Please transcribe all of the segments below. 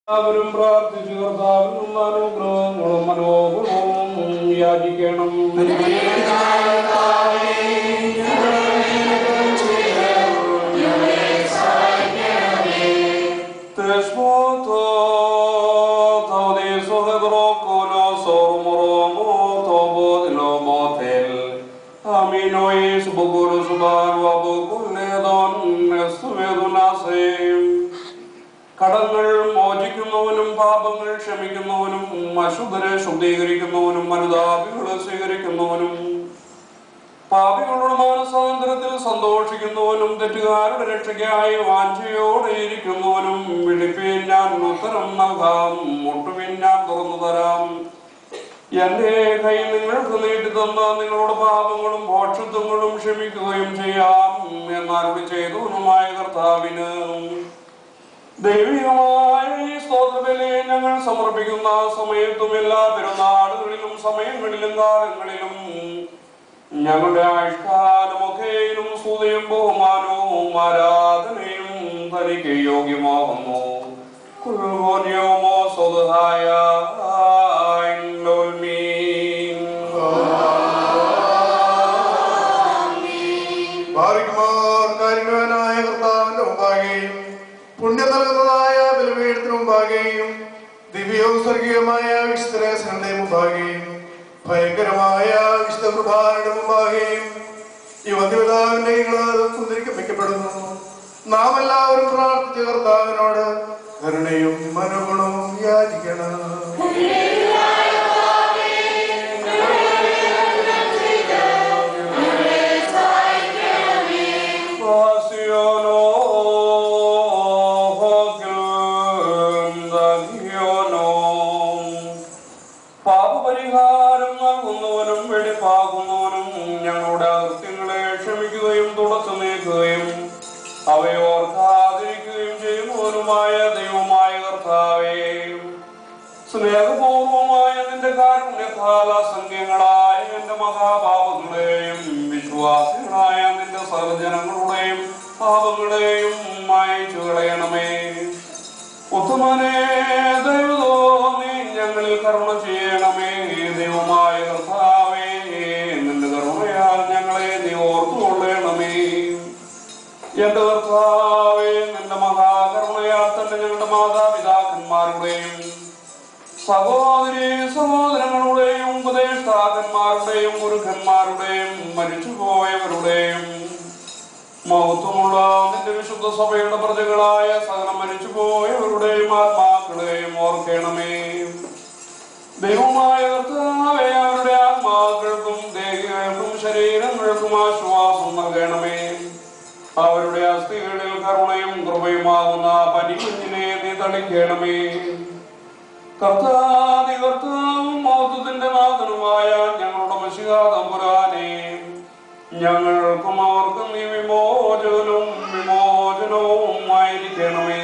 എല്ലാവരും പ്രാർത്ഥിച്ചു കർത്താവിനുള്ള അനുഗ്രഹങ്ങളും മനോഗുണവും യാചിക്കണം Tesmoto, taudiso hedrokono sormoromo, tobo dilomotel. Aminois bugurus baru abukuledon, estuvedunasem. കടങ്ങൾ മോചിക്കുന്നവനും പാപങ്ങൾ ക്ഷമിക്കുന്നവനും അശുദ്ധരെ ശുദ്ധീകരിക്കുന്നവനും അനുതാപികളെ സ്വീകരിക്കുന്നവനും പാപികളുടെ മാനസാന്തരത്തിൽ സന്തോഷിക്കുന്നവനും തെറ്റുകാരുടെ രക്ഷയ്ക്കായി വാഞ്ചയോടെ ഇരിക്കുന്നവനും വിളിപ്പീൻ ഞാൻ ഉത്തരം നൽകാം മുട്ടുവിൻ ഞാൻ തുറന്നു തരാം എന്റെ കൈ നിങ്ങൾക്ക് നീട്ടി തന്ന നിങ്ങളുടെ പാപങ്ങളും ഭോക്ഷത്വങ്ങളും ക്ഷമിക്കുകയും ചെയ്യാം എന്നാരോട് ചെയ്തവനുമായ കർത്താവിന് ദൈവികമായ ഈ സ്തോത്രബലി ഞങ്ങൾ സമർപ്പിക്കുന്ന സമയത്തും എല്ലാ പെരുന്നാളുകളിലും സമയങ്ങളിലും കാലങ്ങളിലും ഞങ്ങളുടെ ആയുഷ്കാലമൊക്കെയിലും സ്തുതിയും ബഹുമാനവും ആരാധനയും തനിക്ക് യോഗ്യമാകുന്നു കുൽവോന്യോമോ സ്വതഹായ ഭാവിക്കുമാർ കാരുണ്യവാനായ കർത്താവിന്റെ മുമ്പാകെയും പുണ്യം നൽകുന്നതായ ബലിപീഠത്തിന് മുമ്പാകെയും ദിവ്യവും സ്വർഗീയമായ വിശുദ്ധരഹസ്യങ്ങളുടെ മുമ്പാകെയും ഭയങ്കരമായ വിശുദ്ധ കുർബാനയുടെ മുമ്പാകെയും ഈ വന്ധ്യപിതാവിന്റെ കുന്തിരിക്കപ്പെടുന്നു നാം എല്ലാവരും പ്രാർത്ഥിച്ച കർത്താവിനോട് കരുണയും മനോഗുണവും യാചിക്കണം Pasiono, ഹോഗ്യം, ദാഹ്യോനോ. പാപപരിഹാരം നൽകുന്നവനും വെടിപ്പാകുന്നവനും ഞങ്ങളുടെ അകൃത്യങ്ങളെ ക്ഷമിക്കുകയും തുടച്ചു നീക്കുകയും അവയോർക്കാതിരിക്കുകയും ചെയ്യുന്നവനുമായ ദൈവമായ കർത്താവേ സ്നേഹപൂർവമായ നിന്റെ കാരുണ്യത്താൽ അസംഖ്യങ്ങളായ എന്റെ മഹാപാപങ്ങളെയും വിശ്വാസികളായ നിന്റെ സർജനങ്ങളുടെയും പാപങ്ങളെയും മായച്ചു കളയണമേ ഉത്തമനെ ദൈവതോ നീ ഞങ്ങളിൽ കരുണ ചെയ്യണമേ ദൈവമായ കർത്താവേ നിന്റെ കരുണയാൽ ഞങ്ങളെ നീ ഓർത്തുകൊള്ളണമേ എന്റെ കർത്താവേ നിന്റെ മഹാകരുണയാൽ തന്നെ ഞങ്ങളുടെ മാതാപിതാക്കന്മാരുടെയും സഹോദരി സഹോദരങ്ങളുടെയും ഉപദേഷ്ടാക്കന്മാരുടെയും ഗുരുക്കന്മാരുടെയും മരിച്ചുപോയവരുടെയും മഹത്വമുള്ള നിന്റെ വിശുദ്ധ സഭയുടെ പ്രജകളായ സകലം മരിച്ചുപോയവരുടെയും ആത്മാക്കളെയും ഓർക്കണമേ ദൈവമായ കർത്താവേ അവരുടെ ആത്മാക്കൾക്കും ദേഹികൾക്കും ശരീരങ്ങൾക്കും ആശ്വാസം നൽകണമേ അവരുടെ അസ്ഥികളിൽ കരുണയും കൃപയുമാകുന്ന പനിക്കുഞ്ഞിനെ നീ തളിക്കണമേ കർത്താതി കർത്താവും മൗത്തത്തിന്റെ നാഥനുമായ ഞങ്ങളുടെ മഷികാതമ്പുരാനെ ഞങ്ങൾക്കും അവർക്കും നീ വിമോചനവും വിമോചനവും ആയിരിക്കണമേ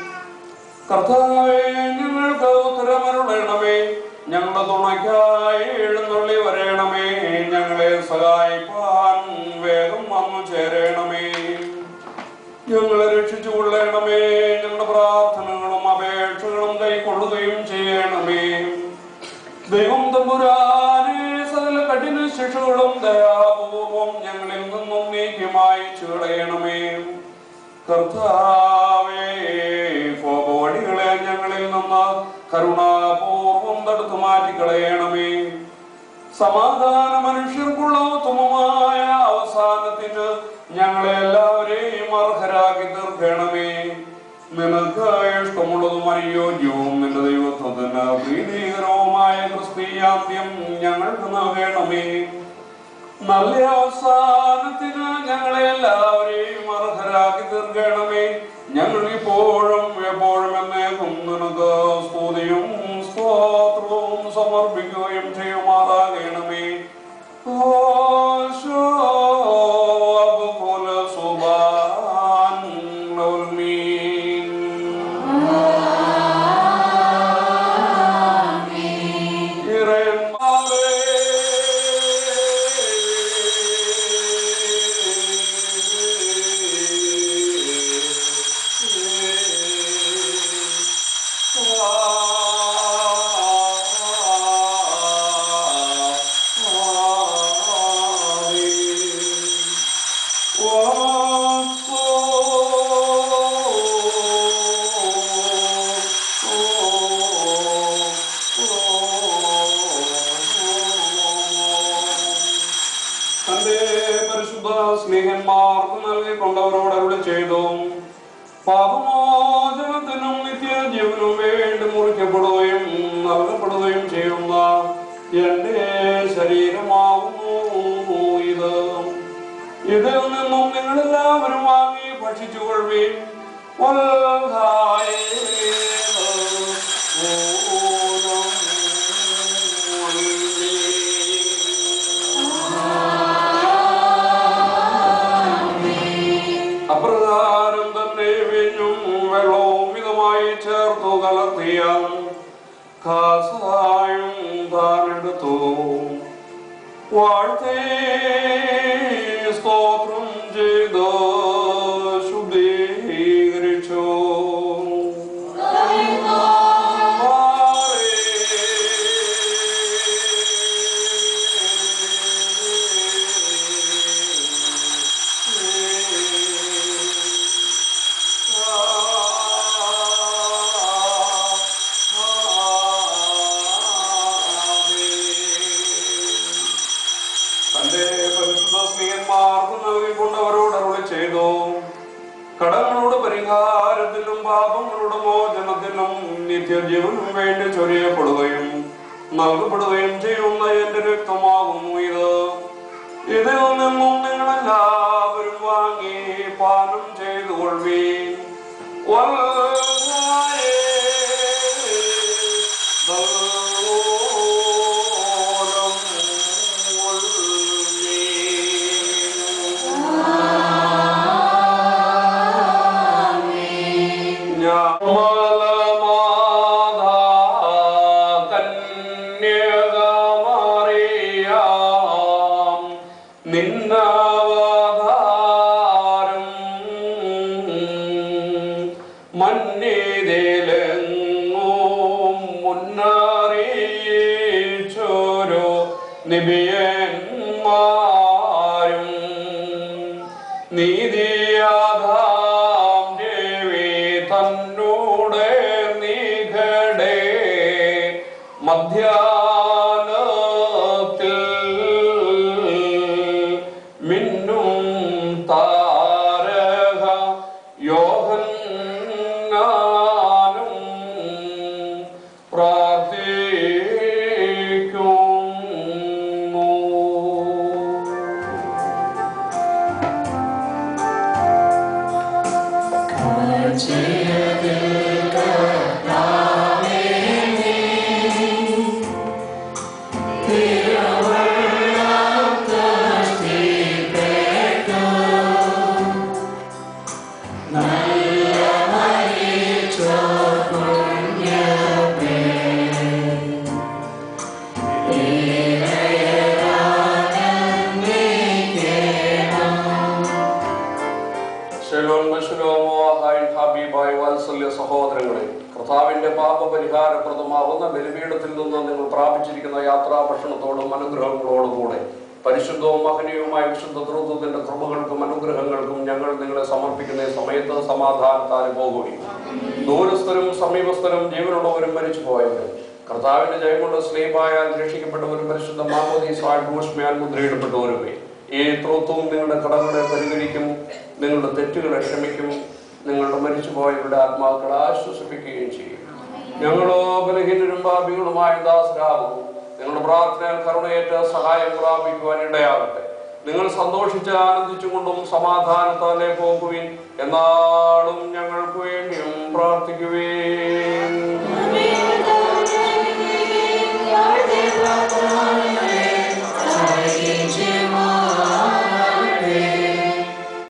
കർത്താവേ ഞങ്ങൾക്ക് ഉത്തരമരുളണമേ ഞങ്ങളുടെ തുണയ്ക്കായി എഴുന്നള്ളി വരണമേ ഞങ്ങളെ സഹായിപ്പാൻ വേഗം വന്നു ചേരണമേ ഞങ്ങളെ രക്ഷിച്ചു കൊള്ളണമേ ഞങ്ങളുടെ പ്രാർത്ഥനകളും അപേക്ഷകളും കൈക്കൊള്ളുകയും ചെയ്യണമേ ദൈവം തമ്പുരാനെ സകല കഠിന ശിക്ഷകളും ദയാപൂർവം ഞങ്ങളിൽ നിന്നും നീക്കമായി ചുളയണമേ കർത്താവേ കോപവടികളെ ഞങ്ങളിൽ നിന്ന് കരുണാപൂർവം തടുത്തു മാറ്റിക്കളയണമേ സമാധാന മനുഷ്യർക്കുള്ള ഉത്തമമായ അവസാനത്തിന് ഞങ്ങളെ എല്ലാവരെയും അർഹരാക്കി തീർക്കണമേ നിനക്ക് ഇഷ്ടമുള്ളതും അനുയോജ്യവും നിന്റെ ദൈവത്വത്തിന് പ്രീതികരവുമായ ക്രിസ്തീയാന്ത്യം ഞങ്ങൾക്ക് നൽകണമേ നല്ല അവസാനത്തിന് ഞങ്ങളെ എല്ലാവരെയും അർഹരാക്കി തീർക്കണമേ ഞങ്ങൾ ഇപ്പോഴും എപ്പോഴും എന്നേക്കും നിനക്ക് സ്തുതിയും സ്തോത്രവും സമർപ്പിക്കുകയും ചെയ്യുമാറാകണമേ ഓശോ അബുകുല സുബാൻ ഉൽമീൻ ഇറന്മാവേ സ്നേഹന്മാർക്ക് നൽകിക്കൊണ്ടവരോട് അരുളി ചെയ്തു പാപമോചനത്തിനും നിത്യജീവനും വേണ്ടി മുറിക്കപ്പെടുകയും നൽകപ്പെടുകയും ചെയ്യുന്ന എന്റെ ശരീരമാകുന്നു ഇത് ഇതിൽ നിന്നും നിങ്ങളെല്ലാവരും വാങ്ങി ഭക്ഷിച്ചുകൊള്ളുവീൻ അപ്രകാരം തന്നെ വീഞ്ഞും വെള്ളവും ഇതുമായി ചേർത്തു കലർത്തിയ കാസായും താനെടുത്തു വാഴ്ത്തേ സ്തോത്രം ചെയ്ത് ശുദ്ധീകരിച്ചു തന്റെ പരിശുദ്ധ സ്നേഹന്മാർക്ക് നൽകിക്കൊണ്ട് അവരോട് അരുളി ചെയ്തു കടങ്ങളുടെ പരിഹാരത്തിനും പാപങ്ങളുടെ മോചനത്തിനും നിത്യജീവനും വേണ്ടി ചൊരിയപ്പെടുകയും നൽകപ്പെടുകയും ചെയ്യുന്ന എന്റെ രക്തമാകുന്നു ഇത് ഇതിൽ നിന്നും നിങ്ങളെല്ലാവരും വാങ്ങി പാനം ചെയ്തു കൊള്ളുവീൻ വല്ലായേ ദോരം നിന്നവതാരം മന്നിതിലെങ്ങും മുന്നറിയിച്ചോരോ നിബിയന്മാരും നീതിയാധാം ദേവി തന്നോടെ നിഘടേ മധ്യാനത്തിൽ മിന്നും താരക യോഹന്നാനും പ്രാർത്ഥിക്കുന്നു ശലോം ബശലോമോ ഹായ് ഹബീബായ് വാത്സല്യ സഹോദരങ്ങളെ കർത്താവിന്റെ പാപപരിഹാരപ്രദമാകുന്ന ബലിപീഠത്തിൽ നിന്ന് നിങ്ങൾ പ്രാപിച്ചിരിക്കുന്ന യാത്രാ ഭക്ഷണത്തോടും അനുഗ്രഹങ്ങളോടും കൂടെ പരിശുദ്ധവും മഹനീയവുമായ വിശുദ്ധ ദ്രുതത്തിന്റെ കൃപകൾക്കും അനുഗ്രഹങ്ങൾക്കും ഞങ്ങൾ നിങ്ങളെ സമർപ്പിക്കുന്ന ഈ സമയത്ത് സമാധാനത്താൽ പോകുകയും ദൂരസ്ഥരും സമീപസ്ഥരും ജീവനുള്ളവരും മരിച്ചു പോയവരും കർത്താവിന്റെ ജയം കൊണ്ട് സ്ലീപായാൽ രക്ഷിക്കപ്പെട്ടവരും പരിശുദ്ധ മാമോദീസായ ഭൂഷ്മയാൽ മുദ്രയിടപ്പെട്ടവരുമേ ഈ ത്രോത്വവും നിങ്ങളുടെ കടങ്ങളെ പരിഹരിക്കും നിങ്ങളുടെ തെറ്റുകളെ ക്ഷമിക്കും നിങ്ങളുടെ മരിച്ചുപോയവരുടെ ആത്മാക്കളെ ആശ്വസിപ്പിക്കുകയും ചെയ്യും ഞങ്ങളോ ബലഹീനരും പാപികളുമായ ദാസരാകും നിങ്ങളുടെ പ്രാർത്ഥനയിൽ കരുണയേറ്റ സഹായം പ്രാപിക്കുവാൻ ഇടയാകട്ടെ നിങ്ങൾ സന്തോഷിച്ച് ആനന്ദിച്ചുകൊണ്ടും സമാധാനത്താലെ പോകുവിൻ എന്നാളും ഞങ്ങൾക്ക് വേണ്ടിയും പ്രാർത്ഥിക്കുവേ